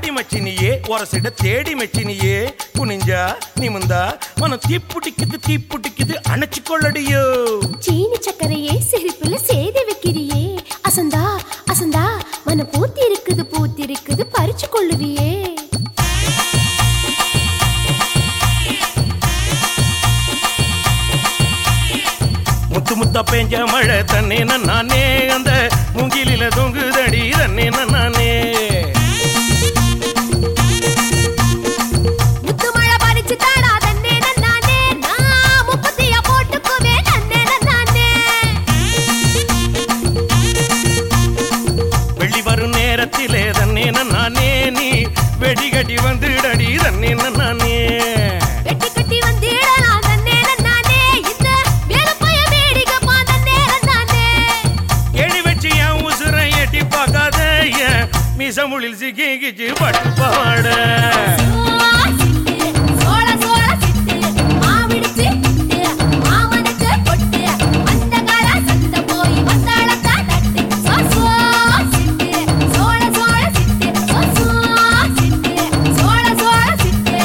ஆடி மச்சினியே ஒரசிட தேடி மச்சினியே குனிஞ்சா நிமிந்தா மனம் தீப்புட்டிக்குது தீப்புட்டிக்குது அணைச்சு கொள்ளடியோ சீனி சக்கரையே சிரிப்புல சேதி வைக்கிறியே அசந்தா அசந்தா மன பூத்தி இருக்குது பூத்தி இருக்குது பறிச்சு கொள்ளுவியே முத்து முத்தா பெஞ்ச மழை தண்ணே நானே அந்த மூங்கிலில தொங்குதடி தண்ணே நானே முத்து மழை பறிச்சு தாடா தன்னே நானே நான் முப்பத்தியா போட்டுக்குவே தன்னே நானே வெள்ளி வரும் நேரத்திலே தண்ணே நானே நீ வெடிகட்டி வந்துடடி தண்ணே நானே வெட்டி கட்டி வந்திடலாம் தன்னே நானே இந்த வேலுப்பைய வேடிக்கைப்பா தன்னே நானே எடி வச்சு என் உசுரை எட்டி பார்க்காத என் மிசமுளில் சிக்கிச்சு பட்டு பாட சோள சோள சிட்டு மாவிடிச்சு சிட்டு மாமனுக்கு பொட்டு அந்த கால சந்த போய் வந்தாளத்தா தட்டு சோ சோ சிட்டு சோள சோள சிட்டு சோ சோ சிட்டு சோள சோள சிட்டு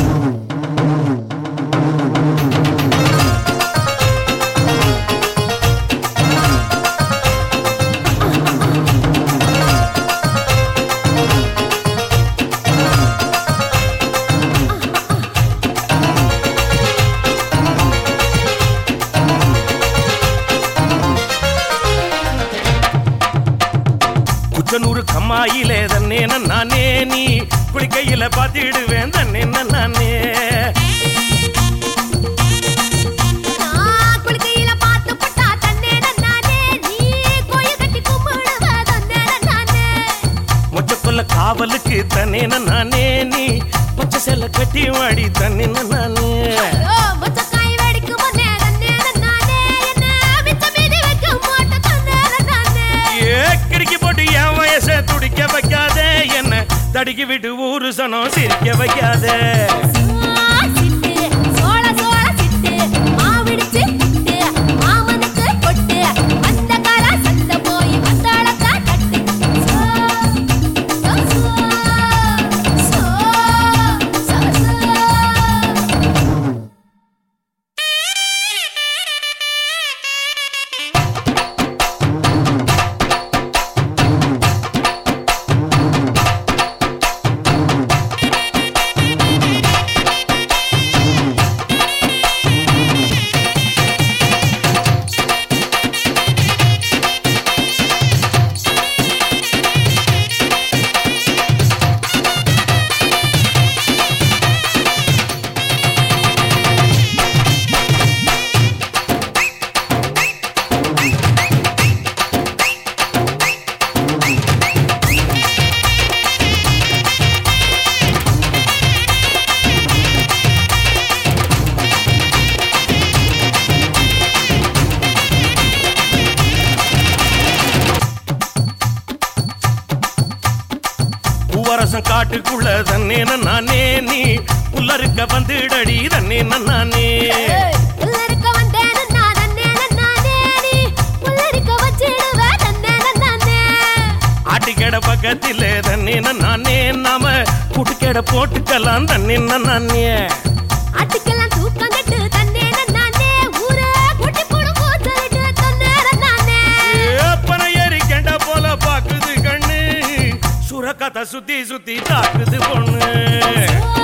குச்சனூறு கம்மாயிலே தன்னே நானே நீ குளிக்கையில பாத்திடுவேன் தன்னே நானே நான் குளிக்கையில பார்த்து பட்டா தன்னே நானே நீ கோயில் கட்டி கும்பிடுவ தன்னே நானே மொச்சக்குள்ள காவலுக்கு தன்னே நானே நீ பச்சை செல்ல கட்டி வாடி தன்னே நானே ஐயோ, மொச்சக்காய் வெடிக்கும் முன்னே தன்னே நானே என்ன மிச்ச மீதி வைக்க மாட்டேன் தன்னே நானே ஏ கிறுக்கி போட்டு என் வயசை துடிக்க வைக்காத என்ன தடுக்கி விட்டு ஊரு சனம் சிரிக்க வைக்காத சிட்டு சோள சோள சிட்டு மாவிடிச்சு சிட்டு மாமனுக்கு பொட்டு அந்த கால சந்த போய் வந்தாளத்தா தட்டு சோ சோ சோ சோ சோ பூவரசம் காட்டுக்குள்ள தன்னே நானே நீ புல்லறுக்க வந்துடடி தன்னே நானே உள்ளிருக்க வந்தேன்னு நான் தன்னேன்னு நானே நீ உள்ளிருக்க வச்சிடுவ தன்னேன்னு நானே ஆட்டுக்கடை பக்கத்தில் தன்னே நானே நாம குட்டுக்கடை போட்டுக்கலாம் தன்னே நானே ஆட்டுக்கெல்லாம் தூக்கம் கட்டு தன்னேன்னு நானே ஊரே குட்டி போடும் கூச்சலிட்டு தன்னேன்னு நானே ஏப்பன ஏறி கெண்ட போல பாக்குது கண்ணு சுரக்கத்தை சுத்தி சுத்தி தாக்குது பொண்ணு ஓ